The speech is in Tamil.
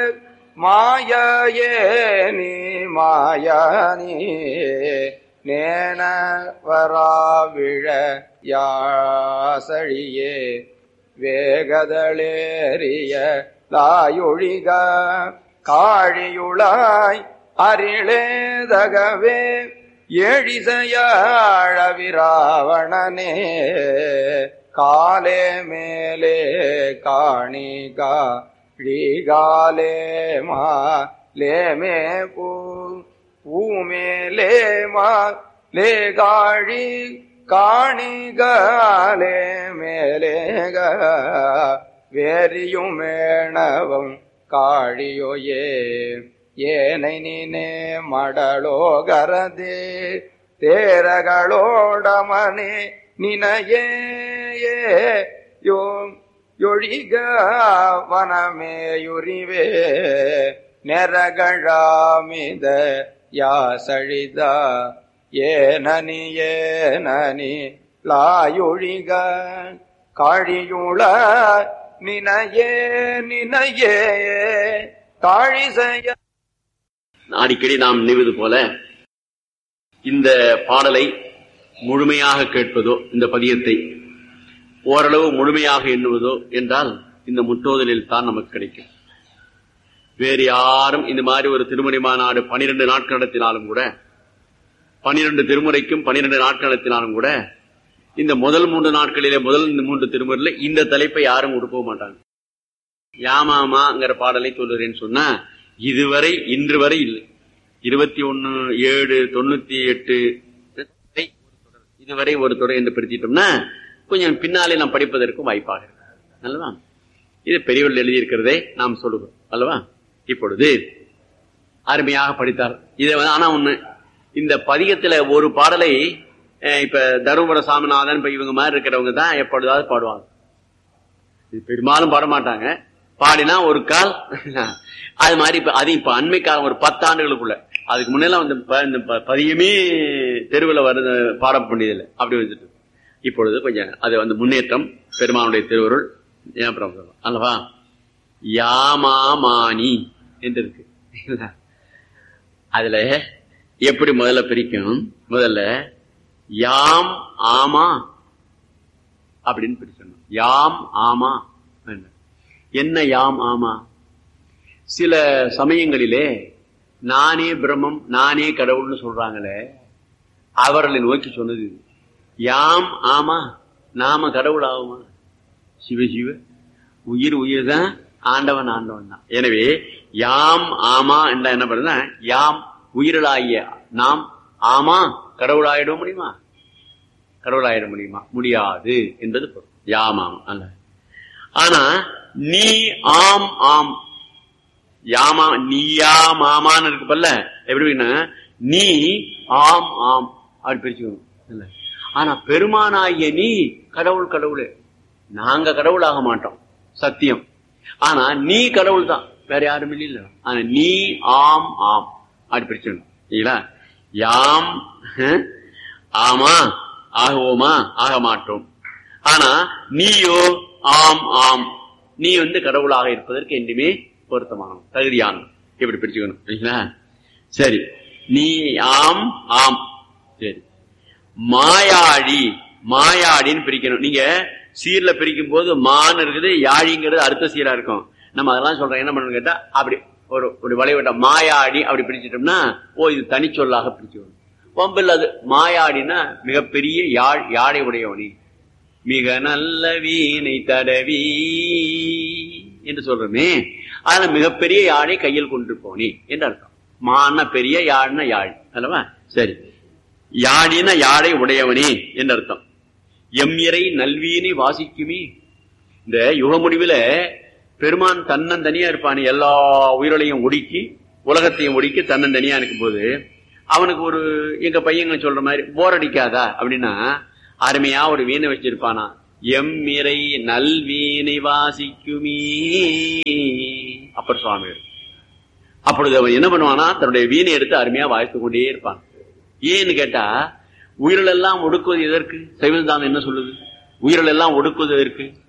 மாயே நீ மாயானி நேன வராவிழ யாசழியே வேகதளேறிய லாயொழிக காழியுளாய் அரிளேதகவே எழிசையாழ விராவணனே காலே மேலே காணிகா ழீகாலே மா லேமே பூ பூமேலே மா லே காழி காணிகாலே மேலேக வேரியும் மேணவம் காழியோயே ஏனை நீனே மடலோகரதே தேரகளோடமனே நினையே யோ யொழிக வனமேயுரிவே நெரகழாமித யாசழிதா ஏனனி ஏனனி லாயொழிக காழியுள நினையே நினையே தாழிசைய அடிக்கடி நாம் நினைவது போல இந்த பாடலை முழுமையாக கேட்பதோ இந்த பதியத்தை ஓரளவு முழுமையாக எண்ணுவதோ என்றால் இந்த முற்றோதலில் தான் நமக்கு கிடைக்கும் வேறு யாரும் இந்த மாதிரி ஒரு திருமணி மாநாடு பனிரெண்டு நாட்கள் நடத்தினாலும் கூட பனிரெண்டு திருமுறைக்கும் பனிரெண்டு நாட்கள் நடத்தினாலும் கூட இந்த முதல் மூன்று நாட்களிலே முதல் மூன்று திருமுறையில இந்த தலைப்பை யாரும் கொடுக்க மாட்டாங்க யாமாமாங்கிற பாடலை சொல்லுறேன்னு சொன்னா இதுவரை இன்று வரை இல்லை இருபத்தி ஒன்னு ஏழு தொண்ணூத்தி எட்டு இதுவரை ஒரு தொடர் என்று பிரித்திட்டோம்னா கொஞ்சம் பின்னாலே நாம் படிப்பதற்கும் வாய்ப்பாக இருக்கு அல்லவா இது பெரியவர்கள் எழுதியிருக்கிறதே நாம் சொல்லுகிறோம் அல்லவா இப்பொழுது அருமையாக படித்தார் இதை வந்து ஆனா ஒண்ணு இந்த பதிகத்துல ஒரு பாடலை அஹ், இப்ப தருமபுர சாமிநாதன் இப்ப இவங்க மாதிரி இருக்கிறவங்க தான் எப்பொழுதாவது பாடுவாங்க இது பெரும்பாலும் பாட மாட்டாங்க பாடினா ஒரு கால் அது மாதிரி இப்ப அது இப்ப அண்மை காலம் ஒரு பத்தாண்டுகளுக்குள்ள அதுக்கு முன்னெல்லாம் வந்து ப- இந்த ப- பதியமே தெருவில் வருது பாட வேண்டியதில்லை அப்படி வந்துட்டு இப்பொழுது கொஞ்சம் அது வந்து முன்னேற்றம் பெருமானுடைய திருவருள் ஏன் பிரபலம் அல்லவா யாமாமானி என்று இருக்கு அதுல எப்படி முதல்ல பிரிக்கும் முதல்ல யாம் ஆமா அப்படின்னு பிரிச்சணும் யாம் ஆமா என்ன. என்ன யாம் ஆமா சில சமயங்களிலே நானே பிரம்மம் நானே கடவுள்னு சொல்றாங்களே அவர்களை நோக்கி சொன்னது இது. யாம் ஆமா நாம கடவுள் ஆகுமா சிவ சிவ உயிர் உயிர் தான் ஆண்டவன் ஆண்டவன் தான் எனவே யாம் ஆமா என்ற என்ன பண்ணுறா யாம் உயிரலாகிய நாம் ஆமா கடவுளாயிட முடியுமா கடவுளாயிட முடியுமா முடியாது என்பது பொருள் யாம் ஆம் அல்ல ஆனா நீ ஆம் ஆம் யாமா நீயா மாமான்னு இருக்கு பல்ல எப்படின்னா நீ ஆம் ஆம் அப்படி பிரிச்சுக்கணும் இல்ல ஆனா பெருமானாகிய நீ கடவுள் கடவுளே நாங்க கடவுள் ஆக மாட்டோம் சத்தியம் ஆனா நீ கடவுள் தான் வேற யாரும் இல்ல ஆனா நீ ஆம் ஆம் அப்படி பிரிச்சுக்கணும் இல்லைங்களா யாம் ஹம், ஆமா ஆகுவோமா ஆக மாட்டோம் ஆனா நீயோ ஆம் ஆம் நீ வந்து கடவுளாக இருப்பதற்கு என்றுமே பொருத்தமானவன் தகுதியானவன் இப்படி பிரிச்சுக்கணும் சரிங்களா சரி நீ ஆம் ஆம் சரி மாயாடி மாயாடின்னு பிரிக்கணும் நீங்க சீர்ல பிரிக்கும் போது மான் இருக்குது யாழிங்கிறது அடுத்த சீரா இருக்கும் நம்ம அதெல்லாம் சொல்றோம் என்ன பண்ணணும் கேட்டா அப்படி ஒரு ஒரு வளைவட்ட மாயாடி அப்படி பிரிச்சிட்டோம்னா ஓ இது தனிச்சொல்லாக பிரிச்சுக்கணும் வம்பில் அது மாயாடினா மிகப்பெரிய யாழ் யாழை உடையவனி மிக நல்ல வீணை தடவி என்று சொல்றோமே அதுல மிகப்பெரிய யாழை கையில் கொண்டு போனி என்று அர்த்தம் மான பெரிய யாழ்னா யாழ் அல்லவா சரி யாழின யாழை உடையவனே என்று அர்த்தம் எம் இறை நல்வீனை வாசிக்குமே இந்த யுக முடிவுல பெருமான் தன்னந்தனியா இருப்பான் எல்லா உயிர்களையும் ஒடுக்கி உலகத்தையும் ஒடுக்கி தன்னந்தனியா இருக்கும்போது அவனுக்கு ஒரு எங்க பையங்க சொல்ற மாதிரி போர் அடிக்காதா அப்படின்னா அருமையா ஒரு வீணை வச்சிருப்பானா எம் இறை நல்வீனை வாசிக்குமே அப்பர் சுவாமி அப்பொழுது அவன் என்ன பண்ணுவானா தன்னுடைய வீணை எடுத்து அருமையா வாசித்து கொண்டே இருப்பான் ஏன்னு கேட்டா உயிரில் எல்லாம் ஒடுக்குவது எதற்கு சைவந்தானம் என்ன சொல்லுது உயிரில் எல்லாம் ஒடுக்குவது எதற்கு